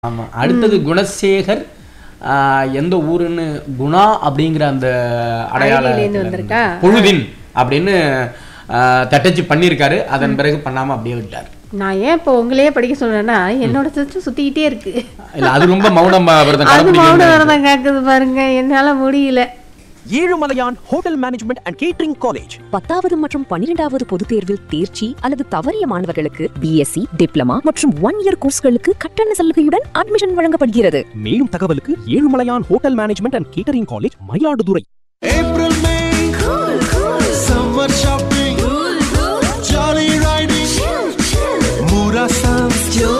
ஆமா அடுத்தது குணசேகர் ஆஹ், எந்த ஊருன்னு குணா அப்படிங்கிற அந்த அடையாள அழகிலேருந்து வந்திருக்கா? பொழுதின் அப்படின்னு ஆஹ், தட்டச்சு பண்ணியிருக்காரு அதன் பிறகு பண்ணாம அப்படியே விட்டார் நான் ஏன் இப்போ உங்களையே படிக்க சொன்னேன்னா என்னோட சிஸ்டம் சுத்திக்கிட்டே இருக்கு இல்ல அது ரொம்ப மௌனம் விரதம் அது மௌன கடைப்பிடிக்கணும். விரதம் கேக்குது பாருங்க என்னால முடியல Ezhumalaiyan hotel management and catering college பத்தாவது மற்றும் பன்னிரெண்டாவது பொதுத் தேர்வில் தேர்ச்சி அல்லது தவறிய மாணவர்களுக்கு பிஎஸ்சி டிப்ளமா மற்றும் ஒன் இயர் கோர்ஸ்களுக்கு கட்டண சலுகையுடன் அட்மிஷன் வழங்கப்படுகிறது மேலும் தகவலுக்கு Ezhumalaiyan hotel management and catering college Mayiladuthurai April, May, cool, cool. Summer shopping, cool, cool. Jolly riding, chill, chill. Mura sounds,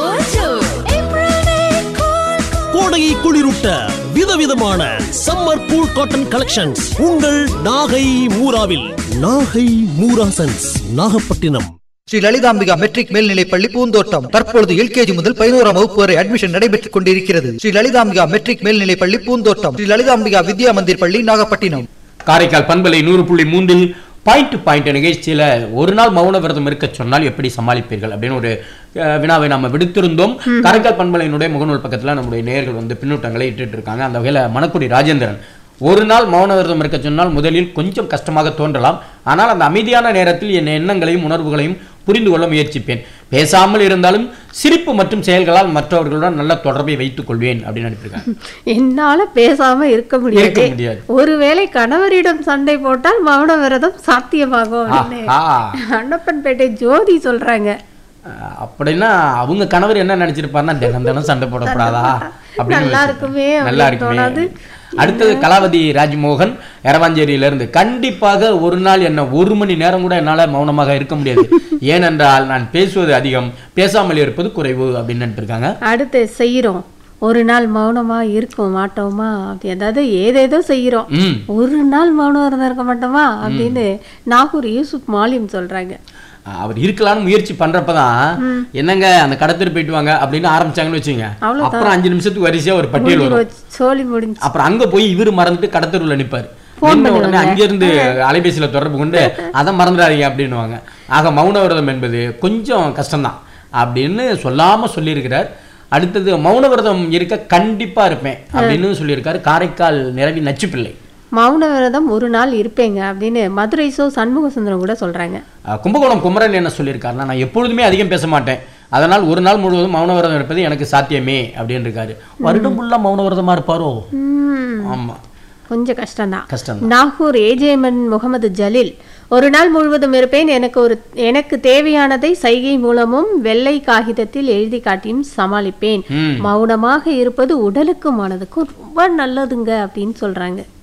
கோடையை குளிரூட்ட விதவிதமான சம்மர் கூல் காட்டன் கலெக்ஷன்ஸ் உங்கள் நாகை மூராவில் நாகை மூராசன்ஸ் நாகப்பட்டினம் ஸ்ரீ லலிதாம்பிகா மெட்ரிக் மேல்நிலைப்பள்ளி பூந்தோட்டம் தற்பொழுது எல்கேஜி முதல் பதினோராம் வகுப்பு வரை அட்மிஷன் நடைபெற்றுக் கொண்டிருக்கிறது ஸ்ரீ லலிதாம்பிகா மெட்ரிக் மேல்நிலைப்பள்ளி பூந்தோட்டம் ஸ்ரீ லலிதாம்பிகா வித்யா மந்திர் பள்ளி நாகப்பட்டினம் காரைக்கால் பண்பலை நூறு புள்ளி மூன்றில் பாயிண்ட் டு பாயிண்ட் நிகழ்ச்சியில ஒரு நாள் மௌன விரதம் இருக்க சொன்னால் எப்படி சமாளிப்பீர்கள் அப்படின்னு ஒரு அஹ், வினாவை நம்ம விடுத்திருந்தோம் காரைக்கால் பண்பலையினுடைய முகநூல் பக்கத்துல நம்முடைய நேயர்கள் வந்து பின்னூட்டங்களை இட்டுட்டு இருக்காங்க அந்த வகையில மணக்குடி ராஜேந்திரன் ஒரு நாள் மௌன விரதம் இருக்க சொன்னால் முதலில் கொஞ்சம் கஷ்டமாக தோன்றலாம் ஆனால் அந்த அமைதியான நேரத்தில் என் எண்ணங்களையும் உணர்வுகளையும் புரிந்து கொள்ள முயற்சிப்பேன் பேசாமல் இருந்தாலும் சிரிப்பு மற்றும் செயல்களால் மற்றவர்களுடன் நல்ல தொடர்பை வைத்துக் கொள்வேன் அப்படின்னு அனுப்பியிருக்காங்க என்னால பேசாம இருக்க முடியாது இருக்க முடியாது. ஒருவேளை கணவரிடம் சண்டை போட்டால் மௌன விரதம் சாத்தியமாகும் அப்படின்னு ஆஹா. அன்னப்பன்பேட்டை ஜோதி சொல்றாங்க அஹ் அப்படின்னா அவங்க கணவர் என்ன நினைச்சிருப்பாருன்னா தினம் தினம் சண்டை போடக்கூடாதா அப்படின்னு நல்லா யோசிச்சிருப்பாரு. இருக்குமே நல்லா அப்படின்னு தோணாது. இருக்குமே அடுத்தது கலாவதி ராஜ்மோகன் எரவாஞ்சேரியில இருந்து கண்டிப்பாக ஒரு நாள் என்ன ஒரு மணி நேரம் கூட என்னால மௌனமாக இருக்க முடியாது ஏனென்றால் நான் பேசுவது அதிகம் பேசாமல் இருப்பது குறைவு அப்படின்னு நினைட்டு இருக்காங்க அடுத்து செய்யறோம் ஒரு நாள் மௌனமா இருக்கும் மாட்டோமா அப்படி அதாவது ஏதேதோ செய்யறோம் ம் ஒரு நாள் மௌனம் விரதம் இருக்க மாட்டோமா அப்படின்னு நாகூர் யூசுப் மாலிம் சொல்றாங்க அவர் இருக்கலாம்னு முயற்சி பண்றப்பதான் என்னங்க அந்த கடத்தல் போயிட்டு வாங்க அப்படின்னு ஆரம்பிச்சாங்கன்னு வச்சுங்க அவ்வளவுதான். அப்புறம் அஞ்சு நிமிஷத்துக்கு வரிசையா ஒரு பட்டியல் முடிஞ்சு வரும் போச்சு, சோலி முடிஞ்சு அப்புறம் அங்க போய் இவரு மறந்துட்டு கடத்தருவுல நிப்பாரு Phone நின்ன உடனே பண்ணுவாங்க. அங்கிருந்து அலைபேசியில தொடர்பு கொண்டு அதை மறந்துடாதீங்க அப்படின்னுவாங்க ஆக மௌன விரதம் என்பது கொஞ்சம் கஷ்டம்தான் அப்படின்னு சொல்லாம சொல்லியிருக்கிறார் அடுத்தது மௌன விரதம் இருக்க கண்டிப்பா இருப்பேன் அப்படின்னு சொல்லியிருக்காரு காரைக்கால் நிரவி நச்சுப்பிள்ளை மௌன விரதம் ஒரு நாள் இருப்பேங்க அப்படின்னு மதுரை சோ சண்முக சுந்தரம் கூட சொல்றாங்க அஹ் கும்பகோணம் குமரன் என்ன சொல்லியிருக்காருன்னா நான் எப்பொழுதுமே அதிகம் பேச மாட்டேன் அதனால் ஒரு நாள் முழுவதும் மௌன விரதம் இருப்பது எனக்கு சாத்தியமே அப்படின்னு இருக்காரு வருடம் ஃபுல்லா மௌன விரதமா இருப்பாரோ ம், ஆமா கொஞ்சம் கஷ்டம்தான் கஷ்டம் நாகூர் ஏஜேமன் முகமது ஜலீல் ஒரு நாள் முழுவதும் இருப்பேன் எனக்கு ஒரு எனக்கு தேவையானதை சைகை மூலமும் வெள்ளை காகிதத்தில் எழுதி காட்டியும் சமாளிப்பேன் ம். மௌனமாக இருப்பது உடலுக்கும் மனதுக்கும் ரொம்ப நல்லதுங்க அப்படின்னு சொல்றாங்க